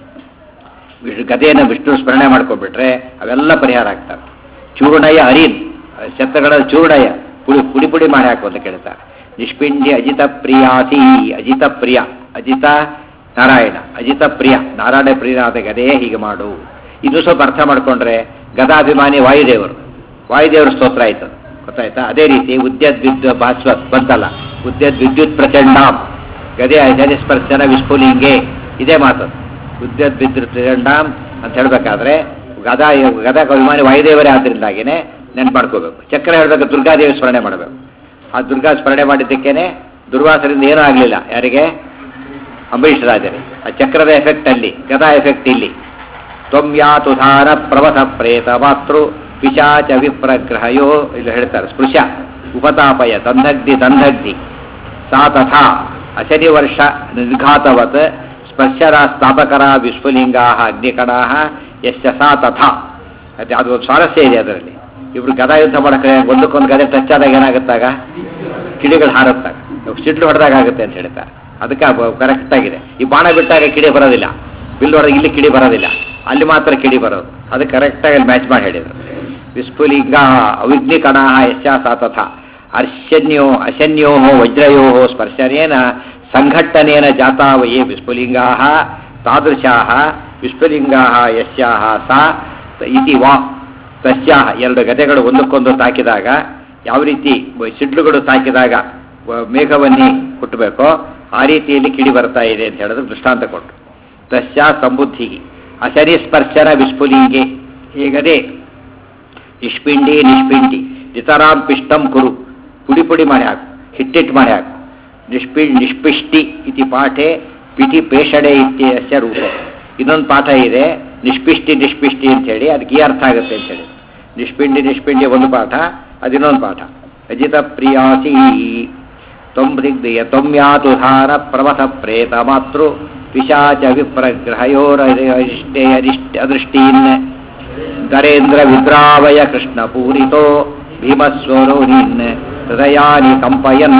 Speaker 1: ವಿಷ್ಣು ಗದೆಯನ್ನು ವಿಷ್ಣು ಸ್ಮರಣೆ ಮಾಡ್ಕೊಂಡ್ಬಿಟ್ರೆ ಅವೆಲ್ಲ ಪರಿಹಾರ ಆಗ್ತವೆ ಚೂರ್ಣಯ ಅರಿನ್ ಶಬ್ದಗಳ ಚೂರ್ಣಯ ಪುಡಿ ಪುಡಿ ಪುಡಿ ಮಾಡಿ ಹಾಕು ಅಂತ ಕೇಳ್ತಾರೆ ನಿಷ್ಪಿಂಡಿ ಅಜಿತ ಪ್ರಿಯಾಸಿ ಅಜಿತ ಪ್ರಿಯ ಅಜಿತ ನಾರಾಯಣ ಅಜಿತ ಪ್ರಿಯ ನಾರಾಯಣ ಪ್ರಿಯನಾದ ಗದೆಯೇ ಹೀಗೆ ಮಾಡು ಇದು ಸ್ವಲ್ಪ ಅರ್ಥ ಮಾಡ್ಕೊಂಡ್ರೆ ಗದಾಭಿಮಾನಿ ವಾಯುದೇವರು ವಾಯುದೇವರ ಸ್ತೋತ್ರ ಆಯ್ತು ಅದು. ಗೊತ್ತಾಯ್ತಾ ಅದೇ ರೀತಿ ಉದ್ಯದ್ ವಿದ್ಯುತ್ ಭಾಸ್ವ ಬಂತಲ್ಲ ಉದ್ಯದ್ ವಿದ್ಯುತ್ ಪ್ರಚಂಡಾಂ ಗದೆ ಅಜನಿ ಸ್ಪರ್ಶನ ವಿಸ್ಫುಲಿಂಗೆ ಇದೇ ಮಾತು ಉದ್ಯದ್ ವಿದ್ಯುತ್ ಪ್ರಚಂಡಾಂ ಅಂತ ಹೇಳ್ಬೇಕಾದ್ರೆ ಗದಾ ಗದಾ ಅಭಿಮಾನಿ ವಾಯುದೇವರೇ ಆದ್ದರಿಂದಾಗಿನೇ ನೆನ್ಪು ಮಾಡ್ಕೋಬೇಕು ಚಕ್ರ ಹೇಳ್ಬೇಕು ದುರ್ಗಾದೇವಿ ಸ್ಮರಣೆ ಮಾಡಬೇಕು ಆ ದುರ್ಗಾ ಸ್ಮರಣೆ ಮಾಡಿದ್ದಕ್ಕೇನೆ ದುರ್ವಾಸರಿಂದ ಏನೂ ಆಗಲಿಲ್ಲ ಯಾರಿಗೆ ಅಂಬರೀಷ್ ರಾಜರೇ ಆ ಚಕ್ರದ ಎಫೆಕ್ಟ್ ಅಲ್ಲಿ ಗದಾ ಎಫೆಕ್ಟ್ ಇಲ್ಲಿ ತ್ವಂ ಯಾತುಧಾರ ಪ್ರವಥ ಪ್ರೇತ ಮಾತೃ ಪಿಶಾಚ ವಿಪ್ರಗ್ರಹಯೋ ಇಲ್ಲಿ ಹೇಳ್ತಾರೆ ಸ್ಪೃಶ ಉಪತಾಪಯ ದಂಧಗ್ಧಿ ದಂಧಗ್ಧಿ ಸಾ ತಥಾ ಅಶನಿ ವರ್ಷ ನಿರ್ಘಾತವತ್ ಸ್ಪರ್ಶರ ಸ್ಥಾಪಕರ ವಿಸ್ಫುಲಿಂಗಾ ಅಗ್ನಿಕಣಾ ಯಶ್ಚ ಸಾ ತಥಾ ಅದೇ ಅದು ಒಂದು ಸ್ವಾರಸ್ಯ ಇದೆ ಅದರಲ್ಲಿ ಇಬ್ರು ಗದಾ ಯುದ್ಧ ಮಾಡಕ್ಕೆ ಒಂದಕ್ಕೊಂದು ಗದೆ ಟಚ್ ಆದಾಗ ಏನಾಗುತ್ತಾಗ ಕಿಡಿಗಳು ಹಾರುತ್ತಾಗ ಸಿಡ್ಲು ಹೊಡೆದಾಗ ಆಗುತ್ತೆ ಅಂತ ಹೇಳ್ತಾರೆ ಅದಕ್ಕೆ ಕರೆಕ್ಟ್ ಆಗಿದೆ ಈ ಬಾಣ ಬಿಟ್ಟಾಗ ಕಿಡಿ ಬರೋದಿಲ್ಲ ಬಿಲ್ ಹೊಡೆದಾಗ ಇಲ್ಲಿ ಕಿಡಿ ಬರೋದಿಲ್ಲ ಅಲ್ಲಿ ಮಾತ್ರ ಕಿಡಿ ಬರೋದು ಅದು ಕರೆಕ್ಟಾಗಿ ಅಲ್ಲಿ ಮ್ಯಾಚ್ ಮಾಡಿ ಹೇಳಿದ್ರು ವಿಸ್ಫುಲಿಂಗ ಅವಿಘ್ನಿಕಣ ಯಶ ಸಾತಥ ಅರ್ಶನ್ಯೋ ಅಶನ್ಯೋ ವಜ್ರಯೋ ಸ್ಪರ್ಶನೇನ ಸಂಘಟ್ಟನೇನ ಜಾತಾವಯೇ ವಿಸ್ಫುಲಿಂಗಾ ತಾದೃಶಾ ವಿಸ್ಫುಲಿಂಗಾ ಯಶ್ಯಾಹ ಸಾ ಇತಿ ವಾ ತಸ್ಯಾಹ ಎರಡು ಗದೆಗಳು ಒಂದಕ್ಕೊಂದು ತಾಕಿದಾಗ ಯಾವ ರೀತಿ ಸಿಡ್ಲುಗಳು ತಾಕಿದಾಗ ವ- ಮೇಘವನ್ನಿ ಹುಟ್ಟಬೇಕೋ ಆ ರೀತಿಯಲ್ಲಿ ಕಿಡಿ ಬರ್ತಾ ಇದೆ ಅಂತ ಹೇಳಿದ್ರೆ ದೃಷ್ಟಾಂತ ಕೊಟ್ಟು ತಸ್ಯಾ ಸಂಬುದ್ಧಿ ಅಶನಿ ಸ್ಪರ್ಶನ ವಿಸ್ಫುಲಿಂಗೆ ಹೀಗದೆ ನಿಷ್ಪಿಂಡಿ ನಿಷ್ಪಿಂಡಿ ನಿತರಾಂ ಪಿಷ್ಟಂ ಕುರು ಪುಡಿ ಪುಡಿ ಮಾಡಿ ಹಾಕು ಹಿಟ್ಟಿಟ್ಟು ಮಾಡಿ ಹಾಕು ನಿಷ್ಪಿ ನಿಷ್ಪಿಷ್ಟಿ ಇತಿ ಪಾಠೆ ಪಿಟಿ ಪೇಷಣೆ ಇತ್ಯಸ್ಯ ರೂಪ ಇನ್ನೊಂದು ಪಾಠ ಇದೆ ನಿಷ್ಪಿಷ್ಟಿ ನಿಷ್ಪಿಷ್ಟಿ ಅಂತ ಹೇಳಿ ಅದಕ್ಕೆ ಈ ಅರ್ಥ ಆಗುತ್ತೆ ಅಂತ ಹೇಳಿ ನಿಷ್ಪಿಂಡಿ ನಿಷ್ಪಿಂಡಿ ಒಂದು ಪಾಠ ಅದಿನ್ನೊಂದು ಪಾಠ ಅಜಿತ ಪ್ರಿಯಾಸಿ ತ್ವಂದಿಗ್ಧಯ ತ್ವಮ್ಯಾತುಧಾರ ಪ್ರವಥ ಪ್ರೇತ ಮಾತೃ ಪಿಶಾಚ ವಿಪ್ರಗ್ರಹಯೋರರಿಷ್ಟೇ ಅರಿಷ್ಟ ಅದೃಷ್ಟೀನ್ ದರೇಂದ್ರ ವಿದ್ರಾವಯ ಕೃಷ್ಣ ಪೂರಿತೋ ಭೀಮಸ್ವರೋನಿನ್ ಹೃದಯಾನಿ ಕಂಪಯನ್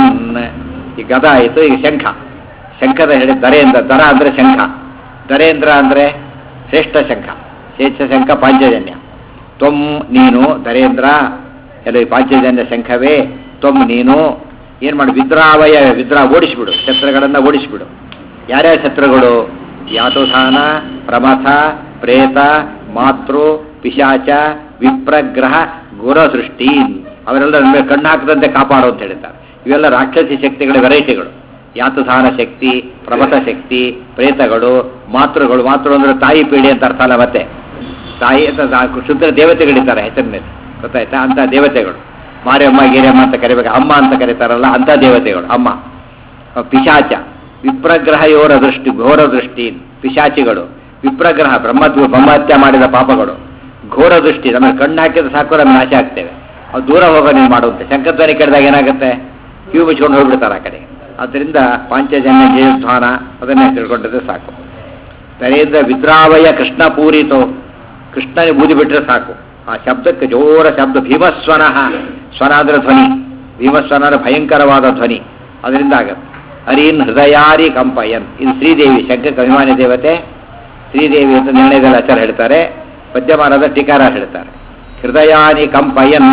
Speaker 1: ಈ ಗದ ಆಯಿತು ಈಗ ಶಂಖ ಶಂಖದ ಹೇಳಿ ದರೇಂದ್ರ ದರ ಅಂದ್ರೆ ಶಂಖ ದರೇಂದ್ರ ಅಂದ್ರೆ ಶ್ರೇಷ್ಠ ಶಂಖ ಶ್ರೇಷ್ಠ ಶಂಖ ಪಾಂಚಜನ್ಯ ತ್ವಂ ನೀನು ದರೇಂದ್ರ ಎಲ್ಲ ಈ ಪಾಂಚಜನ್ಯ ಶಂಖವೇ ತ್ವಂ ನೀನು ಏನು ಮಾಡಿ ವಿದ್ರಾವಯ ವಿದ್ರಾ ಓಡಿಸಿಬಿಡು ಶಸ್ತ್ರಗಳನ್ನು ಓಡಿಸಿಬಿಡು ಯಾರ್ಯಾರ ಶತ್ರುಗಳು ಯಾತುಧಾನ ಪ್ರಮಥ ಪ್ರೇತ ಮಾತೃ ಪಿಶಾಚ ವಿಪ್ರಗ್ರಹ ಗುರಸೃಷ್ಟಿ ಅವರೆಲ್ಲ ನಮಗೆ ಕಣ್ಣು ಹಾಕದಂತೆ ಕಾಪಾಡು ಅಂತ ಹೇಳ್ತಾರೆ ಇವೆಲ್ಲ ರಾಕ್ಷಸಿ ಶಕ್ತಿಗಳ ವೆರೈಟಿಗಳು ಯಾತುಧಾನ ಶಕ್ತಿ ಪ್ರಮಥ ಶಕ್ತಿ ಪ್ರೇತಗಳು ಮಾತೃಗಳು ಮಾತೃ ಅಂದ್ರೆ ತಾಯಿ ಪೀಡೆ ಅಂತ ಅರ್ಥ ಅಲ್ಲ ಮತ್ತೆ ತಾಯಿ ಅಂತ ನಾ- ಶುದ್ಧ ದೇವತೆಗಳಿದ್ದಾರೆ ಹೆಸರಿನ ಮೇಲೆ ಗೊತ್ತಾಯ್ತಾ ಅಂತ ದೇವತೆಗಳು ಮಾರಿಯಮ್ಮ ಗೀರಮ್ಮ ಅಂತ ಕರಿಬೇಕು ಅಮ್ಮ ಅಂತ ಕರೀತಾರಲ್ಲ ಅಂತ ದೇವತೆಗಳು ಅಮ್ಮ ಪಿಶಾಚ ವಿಪ್ರಗ್ರಹ ಯೋರ ದೃಷ್ಟಿ ಘೋರ ದೃಷ್ಟಿ ಪಿಶಾಚಿಗಳು ವಿಪ್ರಗ್ರಹ ಬ್ರಹ್ಮ ಬ್ರಹ್ಮಹತ್ಯ ಮಾಡಿದ ಪಾಪಗಳು ಘೋರ ದೃಷ್ಟಿ ನಮಗೆ ಕಣ್ಣು ಹಾಕಿದ್ರೆ ಸಾಕು ನಮ್ಗೆ ನಾಶ ಆಗ್ತೇವೆ ಅದು ದೂರ ಹೋಗೋ ನೀನು ಮಾಡುವಂತೆ ಶಂಕಧ್ವನಿ ಕೆಡಿದಾಗ ಏನಾಗುತ್ತೆ ಕಿವಿ ಮುಚ್ಕೊಂಡು ಹೋಗ್ಬಿಡ್ತಾರೆ ಆ ಕಡೆ ಆದ್ದರಿಂದ ಪಾಂಚಜನ್ಯ ಜಯಧ್ವಾನ ಅದನ್ನೇ ತಿಳ್ಕೊಂಡಿದ್ರೆ ಸಾಕು ನರೇಂದ್ರ ವಿದ್ರಾವಯ ಕೃಷ್ಣ ಪೂರಿತೋ ಕೃಷ್ಣನಿಗೆ ಬೂದಿ ಬಿಟ್ಟರೆ ಸಾಕು ಆ ಶಬ್ದಕ್ಕೆ ಜೋರ ಶಬ್ದ ಭೀಮಸ್ವನಃ ಸ್ವನ ಅಂದ್ರೆ ಧ್ವನಿ ಭೀಮಸ್ವನ ಅಂದ್ರೆ ಭಯಂಕರವಾದ ಧ್ವನಿ ಅದರಿಂದ ಆಗತ್ತೆ ಹರೀನ್ ಹೃದಯಾರಿ ಕಂಪಯನ್ ಇದು ಶ್ರೀದೇವಿ ಶಂಕರ ಅಭಿಮಾನಿ ದೇವತೆ ಶ್ರೀದೇವಿ ಅಂತ ನಿರ್ಣಯದಲ್ಲಿ ಆಚಾರ ಹೇಳ್ತಾರೆ ಪದ್ಯಮಾನದ ಟೀಕಾರ ಹೇಳ್ತಾರೆ ಹೃದಯಾನಿ ಕಂಪಯನ್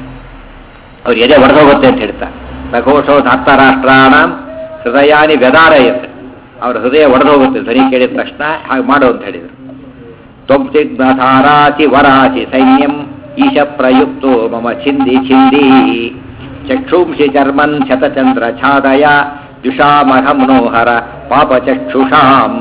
Speaker 1: ಅವ್ರು ಎದೆ ಒಡೆದೋಗುತ್ತೆ ಅಂತ ಹೇಳ್ತಾರೆ ಸಘೋಷೋ ಧಾತ್ತರಾಷ್ಟ್ರಾಣ ಹೃದಯಾನಿ ವ್ಯದಾರಯತ್ ಅವ್ರ ಹೃದಯ ಒಡೆದೋಗುತ್ತೆ ಧ್ವನಿ ಕೇಳಿದ ತಕ್ಷಣ ಹಾಗೆ ಮಾಡು ಅಂತ ಹೇಳಿದರು ತ್ವಂಸಿಗ್ಧಾರಾಸಿ ವರಾಸಿ ಸೈನ್ಯಂ ಈಶ ಪ್ರಯುಕ್ತೋ ಮಮ ಛಿಂದಿ ಛಿಂದಿ ಚಕ್ಷುಂಷಿ ಚರ್ಮನ್ ಶತಚಂದ್ರ ಛಾದಯ ದುಷಾಮಹ ಮನೋಹರ ಪಾಪಚಕ್ಷುಷಾಂ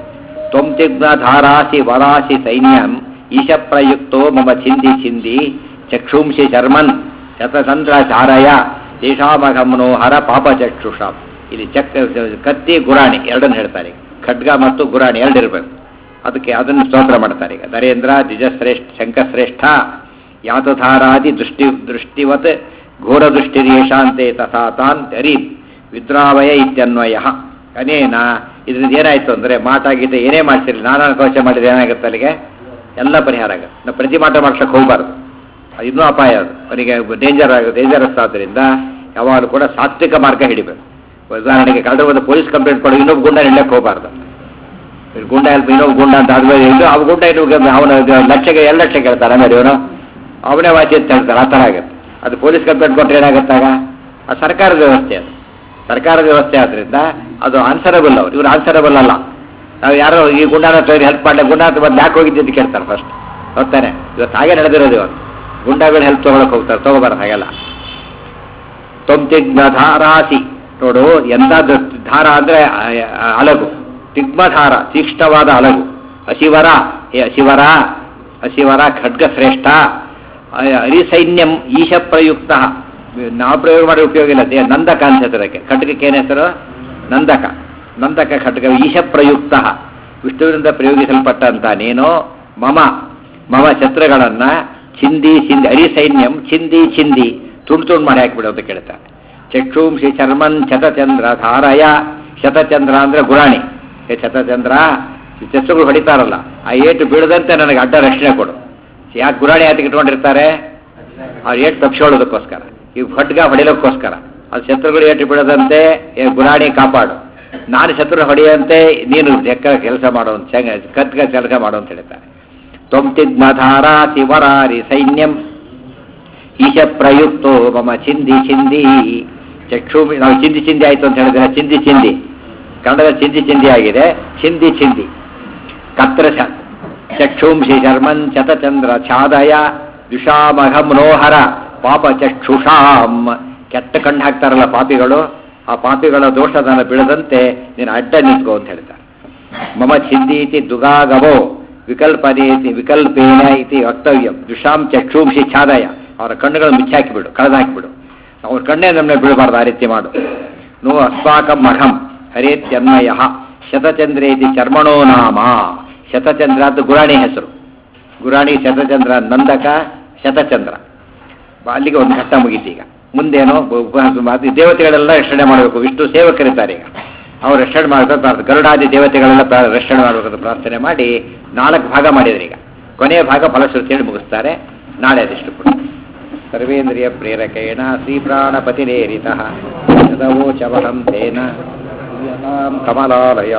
Speaker 1: ತ್ವಂಸಿಗ್ಧಾರಾಸಿ ವರಾಸಿ ಸೈನ್ಯಂ ಈಶ ಪ್ರಯುಕ್ತೋ ಮಮ ಛಿಂದಿ ಛಿಂದಿ ಚಕ್ಷುಂಷಿ ಶರ್ಮನ್ ಶತಚಂದ್ರ ಚಾರಯ ತೇಷಾಮಘ ಮನೋಹರ ಪಾಪಚಕ್ಷುಷಾಂ ಇಲ್ಲಿ ಚಕ್ ಕತ್ತಿ ಗುರಾಣಿ ಎರಡನ್ನು ಹೇಳ್ತಾರೆ ಖಡ್ಗ ಮತ್ತು ಗುರಾಣಿ ಎರಡಿರಬೇಕು ಅದಕ್ಕೆ ಅದನ್ನು ಸ್ತೋತ್ರ ಮಾಡ್ತಾರೆ ಈಗ ನರೇಂದ್ರ ದ್ವಿಜಶ್ರೇಷ್ಠ ಶಂಕಶ್ರೇಷ್ಠ ಯಾತಧಾರಾದಿ ದೃಷ್ಟಿ ದೃಷ್ಟಿವತ್ ಘೋರ ದೃಷ್ಟಿರೇಷಾಂತೆ ತಥಾ ತಾನ್ ಅರೀನ್ ವಿದ್ರಾವಯ ಇತ್ಯನ್ವಯ ಅನೇನ ಇದರಿಂದ ಏನಾಯ್ತು ಅಂದರೆ ಮಾಟ ಗೀತೆ ಏನೇ ಮಾಡ್ತಿರಲಿ ನಾನಾ ಕವಚ ಮಾಡಿದ್ರೆ ಏನಾಗುತ್ತೆ ಅಲ್ಲಿಗೆ ಎಲ್ಲ ಪರಿಹಾರ ಆಗುತ್ತೆ ನಾವು ಪ್ರತಿ ಮಾಟ ಮಾಡ್ಸಕ್ಕೆ ಹೋಗಬಾರ್ದು ಅದು ಇನ್ನೂ ಅಪಾಯ ಅದು ಅವನಿಗೆ ಡೇಂಜರ್ ಆಗ ಡೇಂಜರಸ್ ಆದ್ದರಿಂದ ಯಾವಾಗಲೂ ಕೂಡ ಸಾತ್ವಿಕ ಮಾರ್ಗ ಹಿಡಿಬೇಕು ಉದಾಹರಣೆಗೆ ಕಳೆದ ಒಂದು ಪೊಲೀಸ್ ಕಂಪ್ಲೇಂಟ್ ಕೊಡೋ ಇನ್ನೊಬ್ಬ ಗುಂಡ ಹಿಡ್ಲಕ್ಕೆ ಹೋಗಬಾರ್ದು ಇವ್ರು ಗುಂಡ ಹೆಲ್ಪ್ ಇನ್ನೊಬ್ಬ ಗುಂಡ ಅಂತ ಆದ್ಮೇಲೆ ಇದು ಅವ ಗುಂಡ ಇನ್ನು ಅವನ ಲಕ್ಷಕ್ಕೆ ಎರಡು ಲಕ್ಷ ಕೇಳ್ತಾನೆ ಆಮೇಲೆ ಇವನು ಅವನೇ ವಾಚಿ ಅಂತ ಹೇಳ್ತಾರೆ ಆ ಥರ ಆಗುತ್ತೆ ಅದು ಪೊಲೀಸ್ ಕಂಪ್ಲೇಂಟ್ ಕೊಟ್ಟರೆ ಏನಾಗುತ್ತಾಗ ಅದು ಸರ್ಕಾರದ ವ್ಯವಸ್ಥೆ ಅದು ಸರ್ಕಾರದ ವ್ಯವಸ್ಥೆ ಆದ್ರಿಂದ ಅದು ಆನ್ಸರಬಲ್ ಅವ್ರು ಇವ್ರು ಆನ್ಸರಬಲ್ ಅಲ್ಲ ನಾವು ಯಾರೋ ಈ ಗುಂಡನ ಹೆಲ್ಪ್ ಮಾಡಲಿ ಗುಂಡ ಅಂತ ಬಂದು ಯಾಕೆ ಹೋಗಿದ್ದೆ ಅಂತ ಕೇಳ್ತಾರೆ ಫಸ್ಟ್ ಹೋಗ್ತಾನೆ ಇವತ್ತು ಹಾಗೆ ನಡೆದಿರೋದು ಇವತ್ತು ಗುಂಡಾಗಳು ಹೆಲ್ಪ್ ತೊಗೊಳಕ್ ಹೋಗ್ತಾರೆ ತಗೋಬಾರ ಹಾಗೆಲ್ಲ ತೊಂತಿಗ್ನ ಧಾರಾಸಿ ನೋಡು ಎಂತ ಧಾರ ಅಂದ್ರೆ ಆ- ಆ- ಅಲಗು ತಿಗ್ಮಧಾರ ತೀಕ್ಷ್ಣವಾದ ಅಲಗು ಅಶಿವರ ಏ ಅಶಿವರ ಅಶಿವರ ಖಡ್ಗ ಶ್ರೇಷ್ಠ ಅ- ಅರಿಸೈನ್ಯಂ ಈಶ ಪ್ರಯುಕ್ತ ನಾವು ಪ್ರಯೋಗ ಮಾಡಿ ಉಪಯೋಗ ಇಲ್ಲ ದೇ- ನಂದಕ ಅಂತ ಅದಕ್ಕೆ ಖಡ್ಗಕ್ಕೆ ಏನ್ ಹೆಸರು ನಂದಕ ನಂದಕ ಖಡ್ಗ ಈಶ ಪ್ರಯುಕ್ತ ವಿಷ್ಣುವಿನಿಂದ ಪ್ರಯೋಗಿಸಲ್ಪಟ್ಟಂತ ನೀನು ಮಮ ಮಮ ಶತ್ರುಗಳನ್ನ ಚಿಂದಿ ಚಿಂದಿ ಅರಿಸೈನ್ಯಂ ಚಿಂದಿ ಚಿಂದಿ ತುಂಡು ತುಂಡು ಮಾಡಿ ಹಾಕಿಬಿಡು ಅಂತ ಕೇಳ್ತಾರೆ ಚಕ್ಷುಂಶಿ ಚರ್ಮನ್ ಶತಚಂದ್ರ ಧಾರಯ ಶತಚಂದ್ರ ಅಂದ್ರೆ ಗುರಾಣಿ ಏ ಶತಚಂದ್ರ ಚಸ್ಸುಗಳು ಹೊಡಿತಾರಲ್ಲ ಆ ಏಟು ಬೀಳದಂತೆ ನನಗೆ ಅಡ್ಡ ರಕ್ಷಣೆ ಕೊಡು ಯಾಕೆ ಗುರಾಣಿ ಯಾತಕ್ಕೆ ಇಟ್ಕೊಂಡಿರ್ತಾರೆ ಅವ್ರು ಏಟು ತಪ್ಪಿಸೋಳೋದಕ್ಕೋಸ್ಕರ ಈಗ ಖಡ್ಗ ಹೊಡಿಲಕ್ಕೋಸ್ಕರ ಅದು ಶತ್ರುಗಳು ಏಟು ಬೀಳದಂತೆ ಏ ಗುರಾಣಿ ಕಾಪಾಡು ನಾನು ಶತ್ರು ಹೊಡೆಯಂತೆ ನೀನು ಜಕ್ಕ ಕೆಲಸ ಮಾಡು ಅಂತ ಚೆಂಗ ಕತ್ಗ ಕೆಲಸ ಮಾಡು ಅಂತ ಹೇಳ್ತಾರೆ ತ್ವಂತಿಗ್ಮಧಾರ ಶಿವರಾರಿ ಸೈನ್ಯಂ ಈಶ ಪ್ರಯುಕ್ತೋ ಮಮ ಚಿಂದಿ ಚಿಂದಿ ಚಕ್ಷುಮಿ ನಾವು ಚಿಂದಿ ಚಿಂದಿ ಆಯ್ತು ಅಂತ ಹೇಳಿದ್ರೆ ಚಿಂದಿ ಚಿಂದಿ ಕನ್ನಡದ ಚಿಂದಿ ಚಿಂದಿ ಆಗಿದೆ ಚಿಂದಿ ಚಿಂದಿ ಕತ್ರ ಚಕ್ಷುಂಶಿ ಶರ್ಮನ್ ಚತಚಂದ್ರ ಛಾದಯ ದುಷಾಮಘ ಮನೋಹರ ಪಾಪ ಚಕ್ಷುಷಾಂ ಕೆಟ್ಟ ಕಣ್ಣು ಹಾಕ್ತಾರಲ್ಲ ಪಾಪಿಗಳು ಆ ಪಾಪಿಗಳ ದೋಷದನ ಬೀಳದಂತೆ ನೀನು ಅಡ್ಡ ನಿಂತ್ಕೋ ಅಂತ ಹೇಳ್ತಾರೆ ಮಮ ಛಿದ್ದೀತಿ ದುಗಾಗವೋ ವಿಕಲ್ಪನೇತಿ ವಿಕಲ್ಪೇನ ಇತಿ ವಕ್ತವ್ಯ ದುಷಾಂ ಚಕ್ಷುಂಶಿ ಛಾದಯ ಅವರ ಕಣ್ಣುಗಳನ್ನು ಮುಚ್ಚಾಕಿಬಿಡು ಕಳೆದು ಹಾಕಿಬಿಡು ಅವ್ರ ಕಣ್ಣೇ ನಮ್ಮನೆ ಬೀಳಬಾರ್ದು ಆ ರೀತಿ ಮಾಡು ನೋ ಅಸ್ಮಾಕಂ ಅಹಂ ಹರೇತ್ಯನ್ವಯ ಶತಚಂದ್ರೇತಿ ಚರ್ಮಣೋ ನಾಮ ಶತಚಂದ್ರ ಅಂತ ಗುರಾಣಿ ಹೆಸರು ಗುರಾಣಿ ಶತಚಂದ್ರ ನಂದಕ ಶತಚಂದ್ರ ಬ- ಅಲ್ಲಿಗೆ ಒಂದು ಘಟ್ಟ ಮುಗೀತು ಈಗ ಮುಂದೇನು ಬ- ಉಪವಾಸ ಮಾಡಿ ದೇವತೆಗಳೆಲ್ಲ ರಕ್ಷಣೆ ಮಾಡಬೇಕು ವಿಷ್ಣು ಸೇವಕರಿದ್ದಾರೆ ಈಗ ಅವ್ರು ರಕ್ಷಣೆ ಮಾಡಬೇಕು ಪ್ರಾರ್ಥನೆ ಗರುಡಾದಿ ದೇವತೆಗಳೆಲ್ಲ ಪ್ರಾ- ರಕ್ಷಣೆ ಮಾಡಬೇಕಂತ ಪ್ರಾರ್ಥನೆ ಮಾಡಿ ನಾಲ್ಕು ಭಾಗ ಮಾಡಿದ್ರು ಈಗ ಕೊನೆಯ ಭಾಗ ಫಲಶ್ರುತಿಯಲ್ಲಿ ಮುಗಿಸ್ತಾರೆ ನಾಳೆ ಅದೆಷ್ಟು ಕೂಡ ಸರ್ವೇಂದ್ರಿಯ ಪ್ರೇರಕೇಣ ಶ್ರೀಪ್ರಾಣಪತಿರೇರಿತ ಯದವೋಚವಹಂ ತೇನ ಪ್ರಿಯತಾಂ ಕಮಲಾಲಯ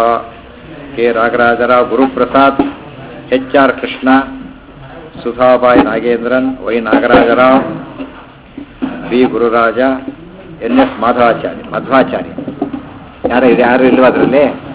Speaker 1: K Ragarajarao Guruprasad H R Krishna Sudhabai Nagendran Y Nagarajarao B Gururaja N S Madhavacharya Madhvacharya ಯಾರು ಇದೆ ಯಾರು ಇಲ್ವಾ ಅದರಲ್ಲಿ